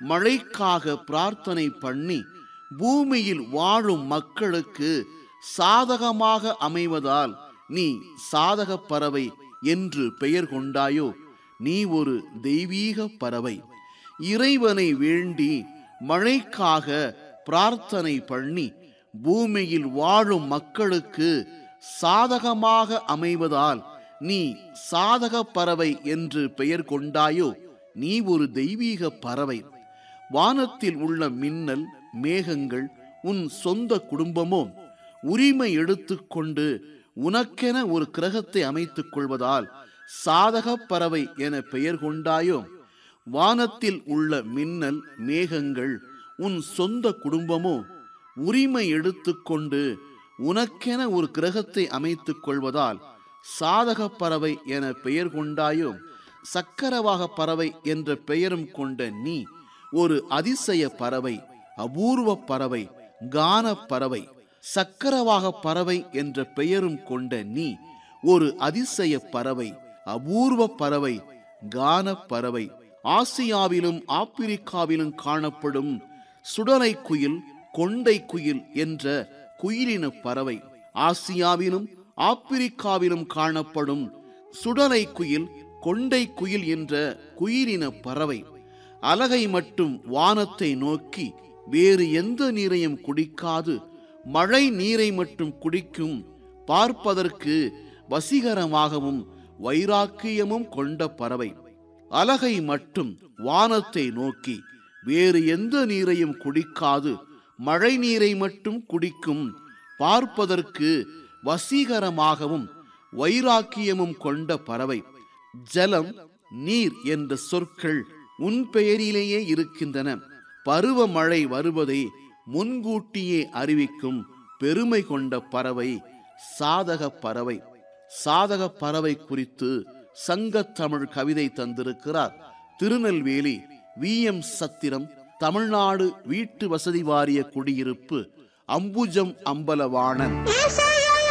மழைக்காக பிரார்த்தனை பண்ணி பூமியில் வாழும் மக்களுக்கு சாதகமாக அமைவதால் நீ சாதக பறவை என்று பெயர் கொண்டாயோ நீ ஒரு தெய்வீக பறவை இறைவனை வேண்டி மழைக்காக பிரார்த்தனை பண்ணி பூமியில் வாழும் மக்களுக்கு சாதகமாக அமைவதால் நீ சாதக பறவை என்று பெயர் கொண்டாயோ நீ ஒரு தெய்வீக பறவை வானத்தில் உள்ள மின்னல் மேகங்கள் உன் சொந்த குடும்பமோ உரிமை எடுத்துக்கொண்டு உனக்கென ஒரு கிரகத்தை அமைத்துக் கொள்வதால் சாதக பறவை என பெயர் கொண்டாயோ வானத்தில் உள்ள மின்னல் மேகங்கள் உன் சொந்த குடும்பமோ உரிமை எடுத்துக்கொண்டு உனக்கென ஒரு கிரகத்தை அமைத்துக் கொள்வதால் சாதக பறவை என பெயர் கொண்டாயோ சக்கரவாக பறவை என்ற பெயரும் கொண்ட நீ ஒரு அதிசய பறவை அபூர்வ பறவை கான பறவை சக்கரவாக பறவை என்ற பெயரும் கொண்ட நீ ஒரு அதிசய பறவை அபூர்வ பறவை கான பறவை ஆசியாவிலும் ஆப்பிரிக்காவிலும் காணப்படும் சுடலை குயில் கொண்டை குயில் என்ற குயிலின பறவை ஆசியாவிலும் ஆப்பிரிக்காவிலும் காணப்படும் சுடலை குயில் கொண்டை குயில் என்ற குயிலின பறவை அலகை மட்டும் வானத்தை நோக்கி வேறு எந்த நீரையும் குடிக்காது மழை நீரை மட்டும் குடிக்கும் பார்ப்பதற்கு வசீகரமாகவும் வைராக்கியமும் கொண்ட பறவை அலகை மட்டும் வானத்தை நோக்கி வேறு எந்த நீரையும் குடிக்காது மழை நீரை மட்டும் குடிக்கும் பார்ப்பதற்கு வசீகரமாகவும் வைராக்கியமும் கொண்ட பறவை ஜலம் நீர் என்ற சொற்கள் உன் பெயரிலேயே இருக்கின்றன பருவமழை வருவதை முன்கூட்டியே அறிவிக்கும் பெருமை கொண்ட பறவை சாதக பறவை சாதக பறவை குறித்து சங்கத்தமிழ் கவிதை தந்திருக்கிறார் திருநெல்வேலி வி எம் சத்திரம் தமிழ்நாடு வீட்டு வசதி வாரிய குடியிருப்பு அம்புஜம் அம்பலவாணன் ஆசா